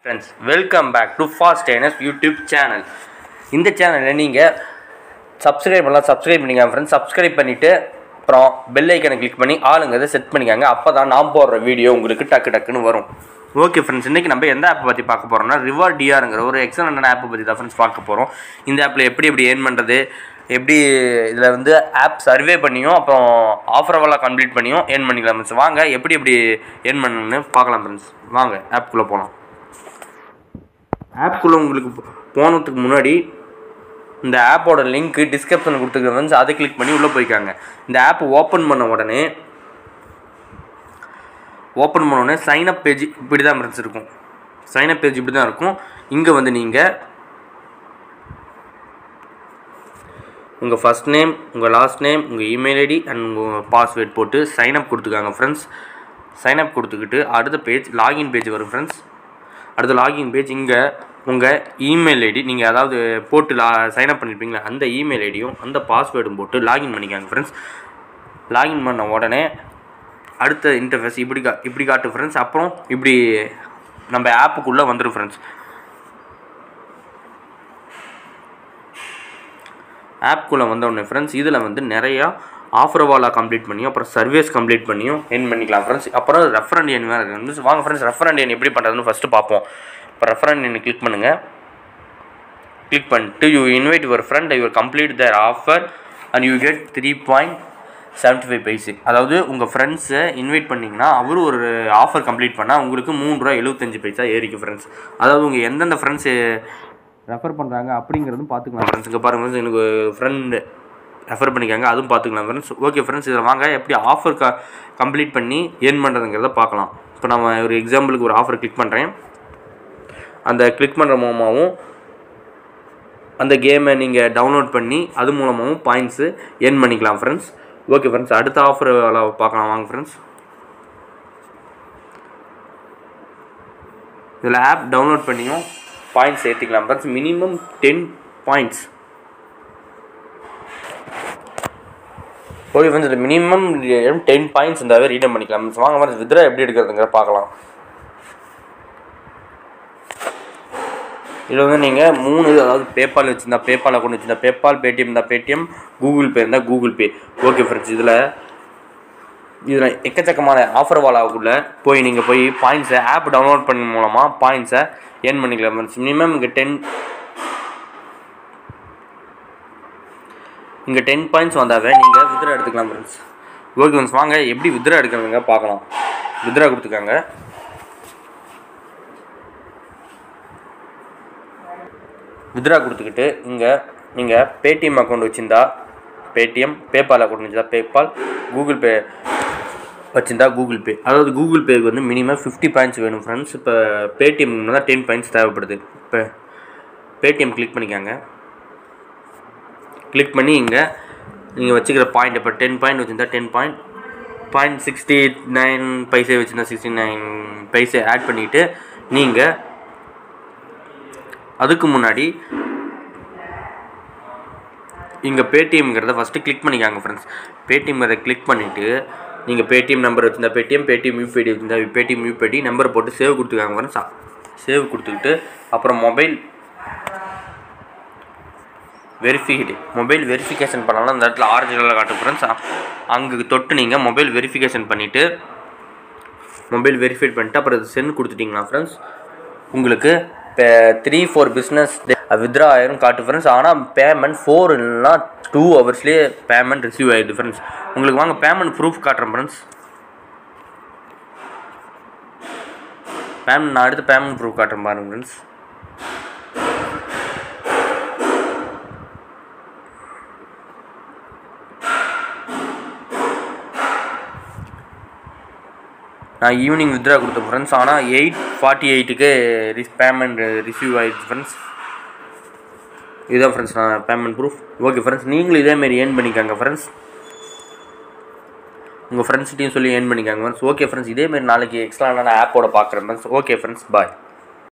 friends welcome back to fast டேனஸ் YouTube channel இந்த சேனலில் நீங்கள் சப்ஸ்கிரைப் பண்ணலாம் சப்ஸ்கிரைப் பண்ணிக்கோங்க ஃப்ரெண்ட்ஸ் சப்ஸ்கிரைப் பண்ணிவிட்டு அப்புறம் பெல் ஐக்கனை கிளிக் பண்ணி ஆளுங்கிறத செட் பண்ணிக்கோங்க அப்போ தான் நான் போடுற வீடியோ உங்களுக்கு டக்கு டக்குன்னு வரும் ஓகே ஃப்ரெண்ட்ஸ் இன்றைக்கி நம்ம எந்த ஆப்பை பற்றி பார்க்க போகிறோம்னா ரிவர் டிஆருங்கிற ஒரு எக்ஸலண்டான ஆப்பை பற்றி தான் ஃப்ரெண்ட்ஸ் பார்க்க போகிறோம் இந்த ஆப்பில் எப்படி எப்படி ஏர்ன் பண்ணுறது எப்படி இதில் வந்து ஆப் சர்வே பண்ணியும் அப்புறம் ஆஃபரவெல்லாம் கம்ப்ளீட் பண்ணியும் ஏர்ன் பண்ணிக்கலாம் ஃப்ரெண்ட்ஸ் வாங்க எப்படி எப்படி ஏர்ன் பண்ணணும்னு பார்க்கலாம் ஃப்ரெண்ட்ஸ் வாங்க ஆப்குள்ளே போகலாம் ஆப்குள்ளே உங்களுக்கு போனதுக்கு முன்னாடி இந்த ஆப்போட லிங்க் டிஸ்கிரிப்ஷனில் கொடுத்துருக்க வந்து அதை கிளிக் பண்ணி உள்ளே போய்க்காங்க இந்த ஆப் ஓப்பன் பண்ண உடனே ஓப்பன் பண்ண உடனே சைனப் பேஜ் இப்படி தான் ஃப்ரெண்ட்ஸ் இருக்கும் சைனப் பேஜ் இப்படி தான் இருக்கும் இங்கே வந்து நீங்கள் உங்கள் ஃபஸ்ட் நேம் உங்கள் லாஸ்ட் நேம் உங்கள் இமெயில் ஐடி அண்ட் உங்கள் பாஸ்வேர்ட் போட்டு சைனப் கொடுத்துக்காங்க ஃப்ரெண்ட்ஸ் சைனப் கொடுத்துக்கிட்டு அடுத்த பேஜ் லாகின் பேஜ் வரும் ஃப்ரெண்ட்ஸ் அடுத்த லாகின் பேஜ் இங்கே உங்கள் இமெயில் ஐடி நீங்கள் அதாவது போட்டு லா சைனப் பண்ணியிருப்பீங்களா அந்த இமெயில் ஐடியும் அந்த பாஸ்வேர்டும் போட்டு லாகின் பண்ணிக்காங்க ஃப்ரெண்ட்ஸ் லாகின் பண்ண உடனே அடுத்த இன்டர்ஃபேஸ் இப்படி கா இப்படி காட்டு ஃப்ரெண்ட்ஸ் அப்புறம் இப்படி நம்ம ஆப்புக்குள்ளே வந்துடும் ஃப்ரெண்ட்ஸ் ஆப்குள்ளே வந்தோடனே ஃப்ரெண்ட்ஸ் இதில் வந்து நிறையா ஆஃபர் வாலாக கம்ப்ளீட் பண்ணியும் அப்புறம் சர்வீஸ் கம்ப்ளீட் பண்ணியும் என் பண்ணிக்கலாம் ஃப்ரெண்ட்ஸ் அப்புறம் ரெஃபரண்ட் எண் வேறு இருக்குது வாங்க ஃப்ரெண்ட்ஸ் ரெஃபரண்ட் எண் எப்படி பண்ணுறதுன்னு ஃபஸ்ட்டு பார்ப்போம் இப்போ ரெஃபரண்ட் எண் கிளிக் பண்ணுங்கள் கிளிக் பண்ணிட்டு you invite your friend your complete their offer and you get three point seventy five paise அதாவது உங்கள் ஃப்ரெண்ட்ஸை இன்வைட் பண்ணிங்கன்னா அவர் ஒரு ஆஃபர் கம்ப்ளீட் பண்ணால் உங்களுக்கு மூணு ரூபா எழுபத்தஞ்சு பைசா ஏறிக்கும் ஃப்ரெண்ட்ஸ் அதாவது உங்கள் எந்தெந்த ஃப்ரெண்ட்ஸு ரெஃபர் பண்ணுறாங்க அப்படிங்கிறதும் பார்த்துக்கலாம் ஃப்ரெண்ட்ஸ் இங்கே பாருங்கள் friends, எனக்கு ஃப்ரெண்டு ரெஃபர் பண்ணிக்காங்க அதுவும் பார்த்துக்கலாம் ஃப்ரெண்ட்ஸ் ஓகே ஃப்ரெண்ட்ஸ் இதில் வாங்க எப்படி ஆஃபர் க கம்ப்ளீட் பண்ணி ஏர்ன் பண்ணுறதுங்கிறத பார்க்கலாம் இப்போ நம்ம ஒரு எக்ஸாம்பிளுக்கு ஒரு ஆஃபர் கிளிக் பண்ணுறேன் அந்த கிளிக் பண்ணுற மூலமாகவும் அந்த கேமை நீங்கள் டவுன்லோட் பண்ணி அது மூலமாகவும் பாயிண்ட்ஸு ஏர்ன் பண்ணிக்கலாம் ஃப்ரெண்ட்ஸ் ஓகே ஃப்ரெண்ட்ஸ் அடுத்த ஆஃபர் பார்க்கலாம் வாங்க ஃப்ரெண்ட்ஸ் இதில் ஆப் டவுன்லோட் பண்ணியும் பாயிண்ட்ஸ் ஏற்றிக்கலாம் friends minimum ten points okay friends இதில் மினிமம் டென் பாயிண்ட்ஸ் இருந்தாவே ரீடம் பண்ணிக்கலாம் Friends, வாங்க ஃப்ரெண்ட்ஸ் வித்ரா எப்படி எடுக்கிறதுங்கிற பார்க்கலாம் இதில் வந்து நீங்கள் மூணு இது அதாவது பேபால் வச்சுருந்தா பேபால் அக்கௌண்ட் வச்சுருந்தா பேபால் பேடிஎம் இருந்தால் பேடிஎம் கூகுள் பே இருந்தால் கூகுள் பே ஓகே ஃப்ரெண்ட்ஸ் இதில் இதில் எக்கச்சக்கமான ஆஃபர் வாலாவுக்குள்ளே போய் நீங்கள் போய் பாயிண்ட்ஸை ஆப் டவுன்லோட் பண்ண மூலமாக பாயிண்ட்ஸை ஏர்ன் பண்ணிக்கலாம் ஃப்ரெண்ட்ஸ் மினிமம் இங்கே டென் இங்கே டென் பாயிண்ட்ஸ் வந்தாவே நீங்கள் வித்ரா எடுத்துக்கலாம் ஃப்ரெண்ட்ஸ் ஓகே ஃப்ரெண்ட்ஸ் வாங்க எப்படி வித்ரா எடுக்கிறதுங்க பார்க்கலாம் வித்ரா கொடுத்துக்காங்க வித்ரா கொடுத்துக்கிட்டு இங்கே நீங்கள் பேடிஎம் அக்கௌண்ட் வச்சுருந்தா பேடிஎம் பேபால் அக்கௌண்ட் வச்சுருந்தா பேபால் கூகுள் பே வச்சுருந்தா கூகுள் பே அதாவது கூகுள் பேக்கு வந்து மினிமம் ஃபிஃப்டி பாயிண்ட்ஸ் வேணும் ஃப்ரெண்ட்ஸ் இப்போ பேடிஎம் தான் டென் பாயிண்ட்ஸ் தேவைப்படுது இப்போ பேடிஎம் கிளிக் பண்ணிக்காங்க கிளிக் பண்ணி இங்கே நீங்கள் வச்சுக்கிற பாயிண்ட் இப்போ டென் பாயிண்ட் வச்சுருந்தா ten point point sixty nine paise வச்சுருந்தா சிக்ஸ்டி நைன் பைசே ஆட் பண்ணிவிட்டு நீங்கள் அதுக்கு முன்னாடி இங்கே பேடிஎம்ங்கிறத ஃபஸ்ட்டு கிளிக் பண்ணிக்காங்க ஃப்ரெண்ட்ஸ் பேடிஎம்ங்கிறத கிளிக் பண்ணிவிட்டு நீங்கள் பேடிஎம் நம்பர் வச்சுருந்தா பேடிஎம் பேடிஎம் யூபிஐடி வச்சுருந்தா பேடிஎம் யூபிஐடி நம்பர் போட்டு சேவ் கொடுத்துக்காங்க ஃப்ரெண்ட்ஸ் சேவ் கொடுத்துக்கிட்டு அப்புறம் மொபைல் வெரிஃபிகேட் மொபைல் வெரிஃபிகேஷன் பண்ணலாம் அந்த இடத்துல ஆரிஜினலாக காட்டும் ஃப்ரெண்ட்ஸ் அங்கே தொட்டு நீங்கள் மொபைல் வெரிஃபிகேஷன் பண்ணிவிட்டு மொபைல் வெரிஃபை பண்ணிட்டு அப்புறம் அது சென்ட் கொடுத்துட்டிங்களா ஃப்ரெண்ட்ஸ் உங்களுக்கு இப்போ த்ரீ ஃபோர் பிஸ்னஸ் வித்ரா ஆயிரும் காட்டு ஃப்ரெண்ட்ஸ் ஆனால் பேமெண்ட் ஃபோர் இல்லைனா டூ ஹவர்ஸ்லேயே பேமெண்ட் ரிசீவ் ஆயிடுது ஃப்ரெண்ட்ஸ் உங்களுக்கு வாங்க பேமெண்ட் ப்ரூஃப் காட்டுறேன் ஃப்ரெண்ட்ஸ் பேமெண்ட் நான் அடுத்து பேமெண்ட் ப்ரூஃப் காட்டுறேன் பாருங்க ஃப்ரெண்ட்ஸ் நான் ஈவினிங் வித்ரா கொடுத்தேன் ஃப்ரெண்ட்ஸ் ஆனால் எயிட் ஃபார்ட்டி எயிட்டுக்கு ரிஸ் பேமெண்ட் ரிசீவ் ஆகிடுச்சு ஃப்ரெண்ட்ஸ் இதுதான் ஃப்ரெண்ட்ஸ் நான் பேமெண்ட் ப்ரூஃப் ஓகே ஃப்ரெண்ட்ஸ் நீங்களும் இதேமாரி ஏர்ன் பண்ணிக்காங்க ஃப்ரெண்ட்ஸ் உங்கள் ஃப்ரெண்ட்ஸ்கிட்டையும் சொல்லி ஏர்ன் பண்ணிக்காங்க ஃப்ரெண்ட்ஸ் ஓகே ஃப்ரெண்ட்ஸ் இதேமாரி நாளைக்கு எக்ஸ்ட்ரா நான் ஆப்போட பார்க்குறேன் ஃப்ரெண்ட்ஸ் ஓகே ஃப்ரெண்ட்ஸ் பாய்